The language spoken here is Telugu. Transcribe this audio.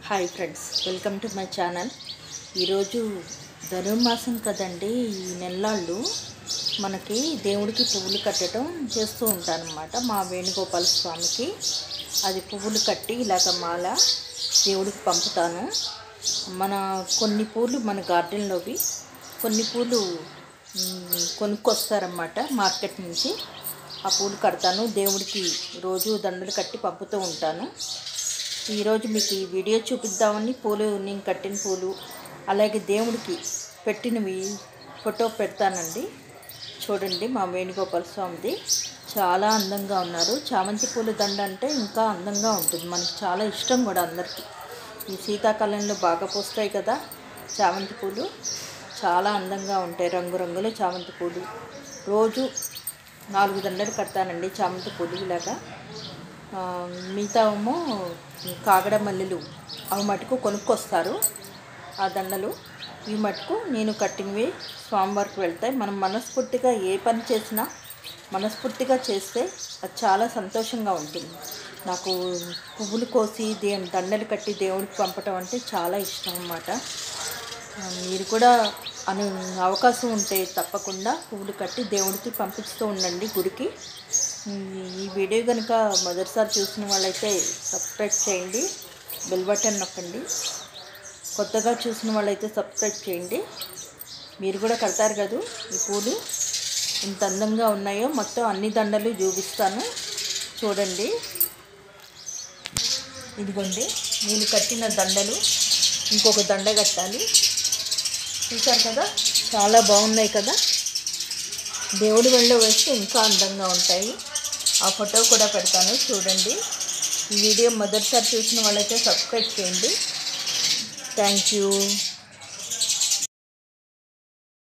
hi friends welcome to my channel ఈరోజు ధనుర్మాసం కదండి ఈ నెల్లాళ్ళు మనకి దేవుడికి పువ్వులు కట్టడం చేస్తూ ఉంటానన్నమాట మా వేణుగోపాల స్వామికి అది పువ్వులు కట్టి ఇలాగ మాల దేవుడికి పంపుతాను మన కొన్ని పూలు మన గార్డెన్లోవి కొన్ని పూలు మ్, కొనుక్కొస్తారన్నమాట మార్కెట్ నుంచి ఆ పూలు కడతాను దేవుడికి రోజు దండలు కట్టి పంపుతూ ఉంటాను ఈరోజు మీకు ఈ వీడియో చూపిద్దామని పూలు నేను కట్టిన పూలు అలాగే దేవుడికి పెట్టినవి ఫోటో పెడతానండి చూడండి మా వేణుగోపాల స్వామిది చాలా అందంగా ఉన్నారు చామంతి పూల దండ అంటే ఇంకా అందంగా ఉంటుంది మనకి చాలా ఇష్టం కూడా అందరికీ ఈ శీతాకాలంలో బాగా పూస్తాయి కదా చామంతి పూలు చాలా అందంగా ఉంటాయి రంగురంగుల చామంతి పూలు రోజు నాలుగు దండలు కడతానండి చామంతి పూలు ఇలాగా ఆ, మిగతా ఏమో కాగడ మల్లెలు అవి మటుకు కొనుక్కొస్తారు ఆ దండలు ఈ మటుకు నేను కట్టినవి స్వామివారికి వెళ్తాయి మనం మనస్ఫూర్తిగా ఏ పని చేసినా మనస్ఫూర్తిగా చేస్తే అది చాలా సంతోషంగా ఉంటుంది నాకు పువ్వులు కోసి దే దండలు కట్టి దేవుడికి పంపటం అంటే చాలా ఇష్టం అన్నమాట ఆ, మీరు కూడా అను అవకాశం ఉంటే తప్పకుండా పువ్వులు కట్టి దేవుడికి పంపిస్తూ ఉండండి గుడికి ఈ- ఈ వీడియో కనుక మొదటిసారి చూసిన వాళ్ళైతే సబ్స్క్రైబ్ చేయండి బెల్ బటన్ నొక్కండి కొత్తగా చూసిన వాళ్ళైతే సబ్స్క్రైబ్ చేయండి మీరు కూడా కడతారు కదా ఈ పూలు ఎంత అందంగా ఉన్నాయో మొత్తం అన్ని దండలు చూపిస్తాను చూడండి ఇదిగోండి నేను కట్టిన దండలు ఇంకొక దండ కట్టాలి చూసారు కదా చాలా బాగున్నాయి కదా దేవుడి వెళ్ళో వేస్తే ఇంకా అందంగా ఉంటాయి ఆ ఫోటో కూడా పెడతాను చూడండి ఈ వీడియో మొదటిసారి చూసిన వాళ్ళైతే సబ్స్క్రైబ్ చేయండి థ్యాంక్ యూ